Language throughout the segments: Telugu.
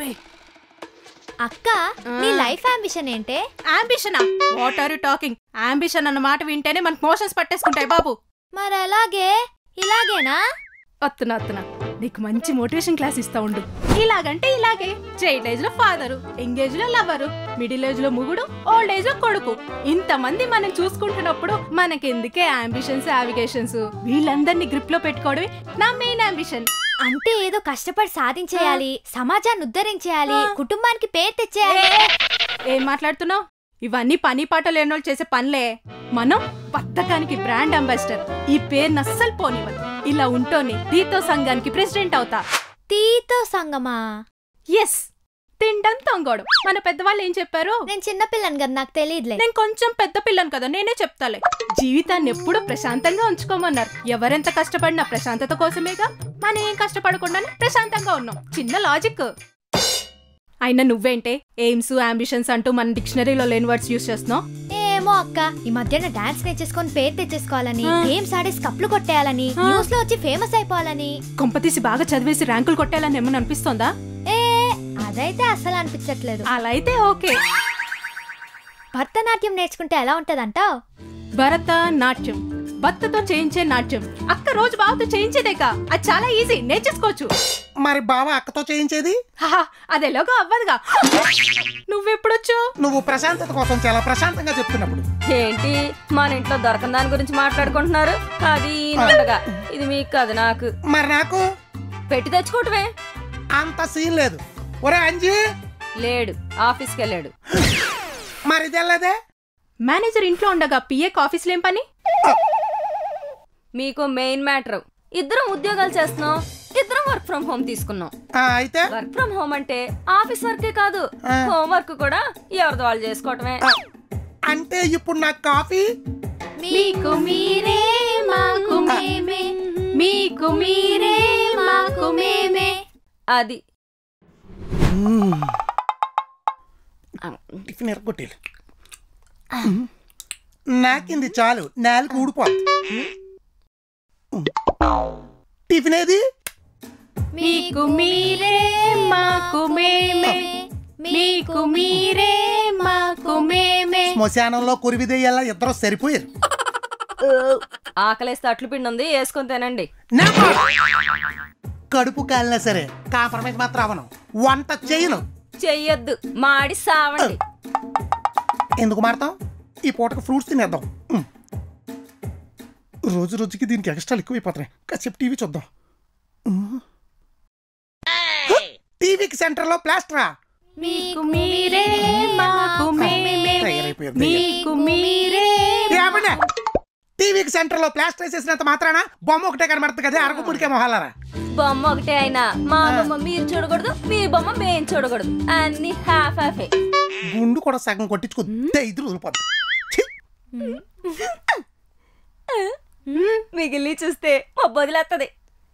బే అక్క నీ లైఫ్ అంబిషన్ ఏంటే అంబిషనా what are you talking ambition అన్న మాట వింటేనే మనకు మోషన్స్ పట్టేసుకుంటాయి బాబు మరి అలాగే ఇలాగేనా వస్తున్నా వస్తున్నా నీకు మంచి మోటివేషన్ క్లాస్ ఇస్తా ఉండు ఇలాగంటే ఇలాగే చైల్డ్ ఏజ్ లో ఫాదరు ఎంగేజ్ లో లవరు మిడిల్ ఏజ్ లో ముగుడు ఓల్డ్ ఏజ్ లో కొడుకు ఇంతమంది మనం చూసుకుంటున్నప్పుడు మనకెందుకే అంబిషన్స్ అవిగేషన్స్ వీళ్ళందరినీ గ్రిప్ లో పెట్టుకోవడమే నా మెయిన్ అంబిషన్ అంటే ఏదో కష్టపడి సాధించేయాలి సమాజాన్ని ఉద్ధరించేయాలి కుటుంబానికి పేరు తెచ్చేయాలి ఏం మాట్లాడుతున్నావు ఇవన్నీ పని పాట లేనోళ్ళు చేసే పనులే మనం బద్ధకానికి బ్రాండ్ అంబాసిడర్ ఈ పేరు అస్సలు పోనివ్వదు ఇలా ఉంటోనే దీతో సంఘానికి ప్రెసిడెంట్ అవుతా తీతో సంగమా ఎస్ తిండం తొంగోడు మన పెద్దవాళ్ళు ఏం చెప్పారు నేను చిన్నపిల్లని కదా నాకు తెలియదులే నేను కొంచెం పెద్ద పిల్లను కదా నేనే చెప్తాలే జీవితాన్ని ఎప్పుడూ ప్రశాంతంగా ఉంచుకోమన్నారు ఎవరెంత కష్టపడినా ప్రశాంతత కోసమేగా మనం ఏం కష్టపడకుండానే ప్రశాంతంగా ఉన్నాం చిన్న లాజిక్ అయినా నువ్వేంటే ఎయిమ్స్ అంబిషన్స్ అంటూ మన డిక్షనరీలో లేని వర్డ్స్ యూస్ చేస్తున్నావు ఏమో అక్క ఈ మధ్యన డాన్స్ నేర్చేసుకొని పేరు తెచ్చేసుకోవాలని ఆ. గేమ్స్ ఆడేసి కప్లు కొట్టేయాలని ఆ. న్యూస్ లో వచ్చి ఫేమస్ అయిపోవాలని కొంపతీసి బాగా చదివేసి ర్యాంకులు కొట్టాలని ఏమని అనిపిస్తోందా ఏ అదైతే అస్సలు అనిపించట్లేదు అలా అయితే ఓకే భరతనాట్యం నేర్చుకుంటే ఎలా ఉంటదంటావ్ భరత నాట్యం భర్తతో చేయించే నాట్యం అక్క రోజు బావతో చేయించేదేకా అది చాలా ఈజీ నేర్చేసుకోవచ్చు మరి బావ అక్కతో చేయించేది హహా, అది ఎలాగో అవ్వదుగా నువ్వెప్పుడొచ్చు నువ్వు ప్రశాంతత కోసం చాలా ప్రశాంతంగా చెప్తున్నప్పుడు ఏంటి మన ఇంట్లో దొరకని దాని గురించి మాట్లాడుకుంటున్నారు అది ఉండగా ఇది మీకు కాదు నాకు మరి నాకు పెట్టి తెచ్చుకోవటమే అంత సీన్ లేదు ఒరే అంజీ లేడు ఆఫీస్కి వెళ్ళాడు మరి ఇది వెళ్ళదే మేనేజర్ ఇంట్లో ఉండగా పిఏ ఆఫీస్లో ఏం పని మీకు మెయిన్ మ్యాటర్ ఇద్దరం ఉద్యోగాలు చేస్తున్నాం ఇద్దరం వర్క్ ఫ్రం హోమ్ తీసుకున్నాం ఆ, అయితే వర్క్ ఫ్రం హోమ్ అంటే ఆఫీస్ వర్కే కాదు ఆ. హోమ్ వర్క్ కూడా ఎవరిది వాళ్ళు చేసుకోవటమే ఆ, అంటే ఇప్పుడు నాకు కాఫీ మీకు మీరే మాకు మేమే మీకు మీరే మాకు మేమే అది టిఫిన్ ఎరగొట్టేలు నాకింది చాలు నేలకు ఊడిపోద్ది టిఫిన్ ఏది మీకు మీరే మాకు మేమే మీకు మీరే మాకు మేమే శ్మశానంలో కురివిదేయాల ఇద్దరు సరిపోయారు ఆకలేస్తే అట్లు పిండి ఉంది వేసుకొని తినండి నా కడుపు కాలినా సరే కాంప్రమైజ్ మాత్రం అవను వంట చేయను చెయ్యొద్దు మాడి సావండి ఎందుకు మారతాం ఈ పూటకు ఫ్రూట్స్ తినేద్దాం ఉమ్. రోజు రోజుకి దీనికి ఎక్స్ట్రాలు ఎక్కువైపోతున్నాయి కాసేపు టీవీ చూద్దాం ఉమ్. టీవీకి సెంటర్లో ప్లాస్టరా మీకు మీరే మాకు మేమే తయారైపోయారు మీకు మీరే ఏమండే? టీవీకి సెంటర్లో ప్లాస్టర్ వేసేసినంత మాత్రాన బొమ్మ ఒకటే కనబడుతుంది కదా అరకు ముడికే మొహాలరా బొమ్మ ఒకటే అయినా మా బొమ్మ మీరు చూడకూడదు మీ బొమ్మ మేము చూడకూడదు అన్ని హాఫ్ హాఫే గుండు కూడా సగం కొట్టించుకో ఐదు రోజులు పోతుంది ఛీ! మిగిలి చూస్తే మా వదిలేస్తుంది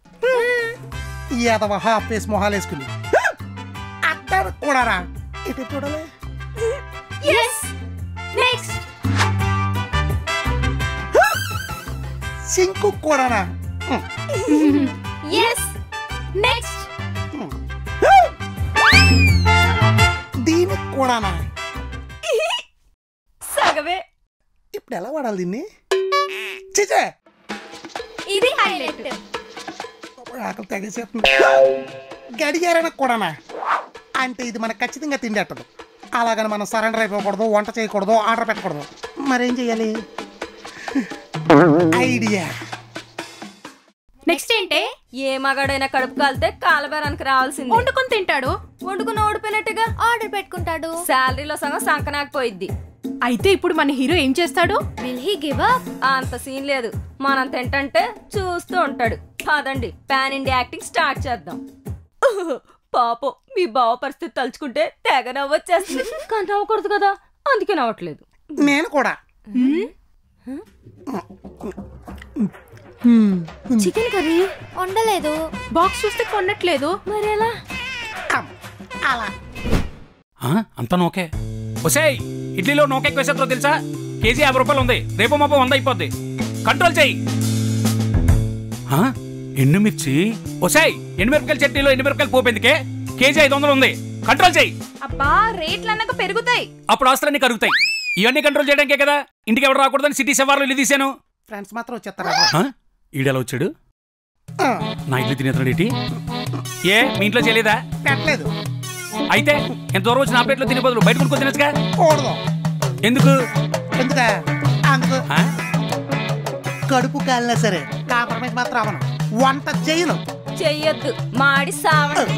ఈ ఎదవ హాఫ్ ఫేస్ మొహాలు వేసుకుని అట్టారు కూడారా ఇటు చూడాలి నెక్స్ట్ సింకు కూడానా ఉమ్. ఎస్ నెక్స్ట్ దీనికి కూడానా సగమే ఇప్పుడు ఎలా వాడాలి దీన్ని చిచే ఇది హైలైట్ ఆకలి తెగేసేస్తుంది గడియారన కూడానా అంటే ఇది మనకు ఖచ్చితంగా తిండేట్టదు అలాగని మనం సరెండర్ అయిపోకూడదు వంట చేయకూడదు ఆర్డర్ పెట్టకూడదు మరేం చెయ్యాలి ఐడియా నెక్స్ట్ ఏంటే ఏ మగాడైనా కడుపు కాలితే కాలబేరానికి రావాల్సింది వండుకొని తింటాడు వండుకుని ఓడిపోయినట్టుగా ఆర్డర్ పెట్టుకుంటాడు శాలరీలో సగం సంకనాకపోయిద్ది అయితే ఇప్పుడు మన హీరో ఏం చేస్తాడు విల్ హీ గివ్ అప్ అంత సీన్ లేదు మనం తింటంటే చూస్తూ ఉంటాడు పదండి పాన్ ఇండియా యాక్టింగ్ స్టార్ట్ చేద్దాం పాపం మీ బావ పరిస్థితి తలుచుకుంటే తెగ నవ్వొచ్చేస్తుంది కానీ నవ్వకూడదు కదా అందుకే నవ్వట్లేదు నేను కూడా చికెన్ కర్రీ వండలేదు బాక్స్ చూస్తే కొనట్లేదు మరెలా అమ్, అలా ఆ, అంతా నోకే ఒసేయ్ ఇడ్లీలో నోకే ఎక్కువ వేసేద్దో తెలుసా కేజీ యాభై రూపాయలు ఉంది రేపు మాపో వంద అయిపోద్ది కంట్రోల్ చెయ్యి ఆ, ఎండుమిర్చి ఒసేయ్ ఎండుమిరపకాయల చట్నీలో ఎండుమిరపకాయలు పోపెందుకే కేజీ ఐదు వందలు ఉంది కంట్రోల్ చేయి అబ్బా రేట్లు అన్నాక పెరుగుతాయి అప్పుడు ఆస్తులన్నీ కరుగుతాయి ఇవన్నీ కంట్రోల్ చేయడానికే కదా ఇంటికి ఎవరు రాకూడదని సిటీ సెవార్లు ఇల్లు తీశాను ఫ్రెండ్స్ మాత్రం వచ్చేస్తారా ఆ? ఈడెలా వచ్చాడు నా ఇల్లు తినేస్తున్నాడు ఏంటి ఏ మీ ఇంట్లో చేయలేదా పెట్టలేదు అయితే ఎంత దూరం వచ్చి నా ప్లేట్లో తినే బదులు బయట కొనుక్కొని తినచ్చుగా కూడదు ఎందుకు ఎందుక అందుకు ఆ? కడుపు కాలినా సరే కాంప్రమైజ్ మాత్రం అవను వంట చేయను చెయ్యొద్దు మాడి సావండి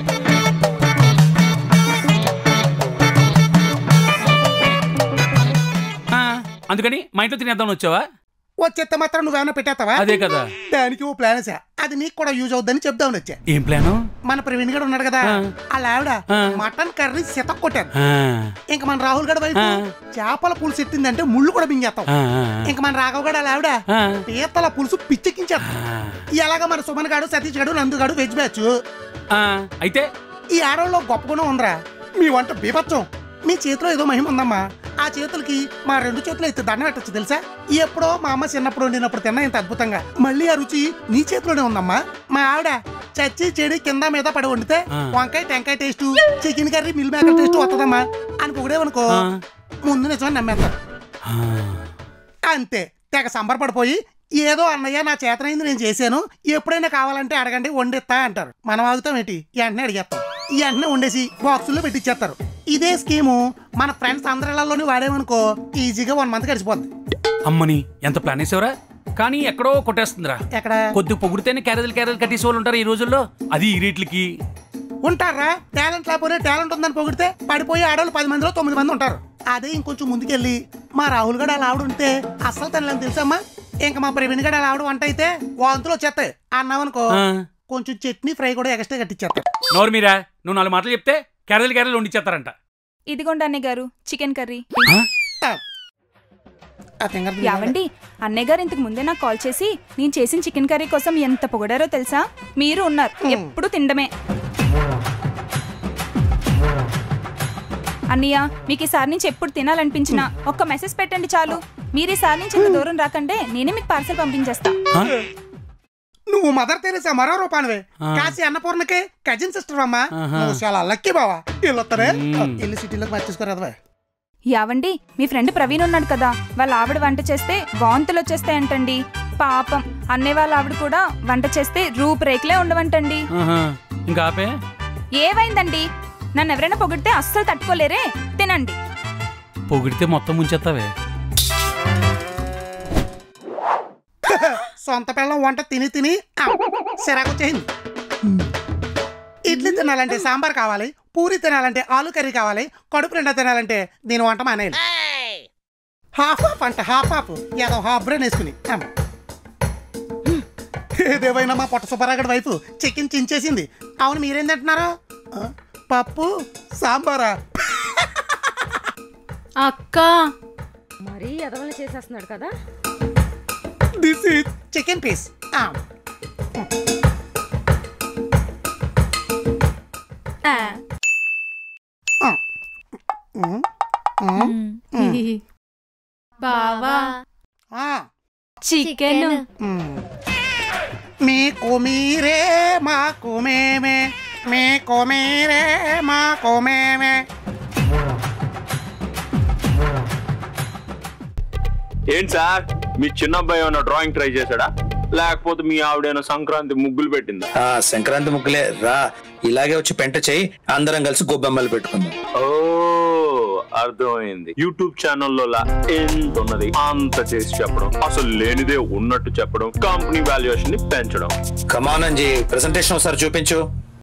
ఆ, అందుకని మా ఇంట్లో తినేద్దామని వచ్చావా వచ్చేస్తే మాత్రం నువ్వేమైనా పెట్టేస్తావా అదే కదా దానికి ఓ ప్లాన్ వేసా అది నీకు కూడా యూజ్ అవుద్దని చెప్దామని వచ్చా ఏం ప్లాను మన ప్రవీణ్ గడు ఉన్నాడు కదా ఆ. వాళ్ళ ఆవిడ ఆ. మటన్ కర్రీ సితక్ కొట్టారు ఆ, ఇంకా మన రాహుల్ గడ వైపు ఆ. చేపల పులుసు ఎత్తిందంటే ముళ్ళు కూడా బింగేస్తాం ఆ, ఆ, ఇంకా మన రాఘవ్ గడ వాళ్ళ ఆవిడ ఆ. పీతల పులుసు పిచ్చెక్కించారు ఆ, ఎలాగ మన సుమన్ గాడు సతీష్ గాడు నందు గాడు వెజ్ బ్యాచ్ ఆ, అయితే ఈ ఆడవాళ్ళలో గొప్ప గుణం ఉందిరా మీ వంట బీభత్సం మీ చేతిలో ఏదో మహిమ ఉందమ్మా ఆ చేతులకి మా రెండు చేతులు ఎత్తి దండం పెట్టచ్చు తెలుసా ఎప్పుడో మా అమ్మ చిన్నప్పుడు వండినప్పుడు తిన్నా ఇంత అద్భుతంగా మళ్ళీ ఆ రుచి నీ చేతిలోనే ఉందమ్మా మా ఆవిడ చచ్చి చెడి కింద మీద పడి వండితే ఆ. వంకాయ టెంకాయ taste chicken curry meal maker taste వస్తుందమ్మా అని పొగిడేవనుకో ఆ. ముందు నిజమని నమ్మేస్తారు ఆ, అంతే తెగ సంబరపడిపోయి ఏదో అన్నయ్య నా చేతనైంది నేను చేశాను ఎప్పుడైనా కావాలంటే అడగండి వండిస్తా అంటారు మనం ఆగుతాం ఏంటి వెంటనే అడిగేస్తాం వెంటనే వండేసి బాక్సుల్లో పెట్టిచ్చేస్తారు ఇదే స్కీము మన ఫ్రెండ్స్ అందరిలోని వాడేమనుకో ఈజీగా వన్ మంత్ గడిచిపోద్ది అమ్మని ఎంత ప్లాన్ వేసావురా కానీ ఎక్కడో కొట్టేస్తుందిరా ఎక్కడ కొద్ది పొగిడితేనే క్యారేజీలు క్యారేజీలు కట్టేసే వాళ్ళు ఉంటారు ఈ రోజుల్లో అది ఈ రేట్లకి ఉంటారా టాలెంట్ లేకపోతే టాలెంట్ ఉందని పొగిడితే పడిపోయి ఆడవాళ్ళు పది మందిలో తొమ్మిది మంది ఉంటారు అదే ఇంకొంచెం ముందుకెళ్ళి మా రాహుల్ గడ అలా ఆవిడ ఉంటే అస్సలు తినలేని తెలుసమ్మా ఇంకా మా ప్రవీణ్ గడ అలా ఆవిడ వంట అయితే వాంతులు వచ్చేస్తాయి అన్నావనుకో ఆ, కొంచెం చట్నీ ఫ్రై కూడా ఎక్స్ట్రా కట్టించేస్తారు నోరు మీరా నువ్వు నాలుగు మాటలు చెప్తే క్యారేజీలు క్యారేజీలు వండిచ్చేస్తారంట ఇదిగోండి అన్నయ్య గారు చికెన్ కర్రీ ఆ? ఆ ఫింగర్ యావండి అన్నయ్య గారు ఇంతకు ముందే నాకు కాల్ చేసి నేను చేసిన చికెన్ కర్రీ కోసం ఎంత పొగడారో తెలుసా మీరు ఉన్నారు ఎప్పుడు తినడమే అన్నయ్య మీకు ఈసారి నుంచి ఎప్పుడు తినాలనిపించినా ఒక్క మెసేజ్ పెట్టండి చాలు మీరు ఈసారి నుంచి ఇంత దూరం రాకంటే నేనే మీకు పార్సల్ పంపించేస్తా ఆ? నువ్వు మదర్ తెరేసా మరో రూపానివే ఆ. కాశీ అన్నపూర్ణకి కజిన్ సిస్టర్ అమ్మా ఆహా. నువ్వు చాలా లక్కీ బావా వెళ్ళొస్తారే మ్మ్. వెళ్ళి సిటీలోకి మర్చేసుకోరాదవా యావండి మీ ఫ్రెండ్ ప్రవీణ్ ఉన్నాడు కదా వాళ్ళ ఆవిడ వంట చేస్తే వాంతులు వచ్చేస్తాయంటండి పాపం అన్నయ్య వాళ్ళ ఆవిడ కూడా వంట చేస్తే రూపురేఖలే ఉండవంటండి ఆహా. ఇంకా ఆపే ఏమైందండి నన్ను ఎవరైనా పొగిడితే అస్సలు తట్టుకోలేరే తినండి పొగిడితే మొత్తం ముంచేస్తావే సొంత పిల్లం వంట తిని తిని ఆ, సిరాకు వచ్చేసింది ఇడ్లీ తినాలంటే సాంబార్ కావాలి పూరి తినాలంటే ఆలు కర్రీ కావాలి కడుపు నిండా తినాలంటే దీని వంట మానేయాలి హాఫ్ హాఫ్ అంట హాఫ్ హాఫ్ ఏదో హాఫ్ బ్రెయిన్ వేసుకుని ఆమె. ఏదేమైనా మా పొట్ట సుబ్బరాగడి వైపు చికెన్ చించేసింది అవును మీరేం తింటున్నారు ఆ, పప్పు సాంబారా అక్క మరీ ఎదవలు చేసేస్తున్నాడు కదా దిస్ ఈజ్ చికెన్ పీస్ బావా చికెన్ మీకు మీరే మాకు మేమే మీకు మీరే మాకు మేమే ఏంటి సార్ మీ చిన్న అబ్బాయి ఏమైనా డ్రాయింగ్ ట్రై చేశాడా లేకపోతే మీ ఆవిడేమైనా సంక్రాంతి ముగ్గులు పెట్టిందా ఆ సంక్రాంతి ముగ్గులే రా ఇలాగే వచ్చి పెంట చేయి అందరం కలిసి గొబ్బెమ్మలు పెట్టుకుందాం ఓ అర్థమైంది యూట్యూబ్ ఛానల్లో లా ఎంత ఉన్నది అంత చేసి చెప్పడం అసలు లేనిదే ఉన్నట్టు చెప్పడం కంపెనీ వాల్యుయేషన్ ని పెంచడం కమాన్ అంజీ ప్రెసెంటేషన్ ఒకసారి చూపించు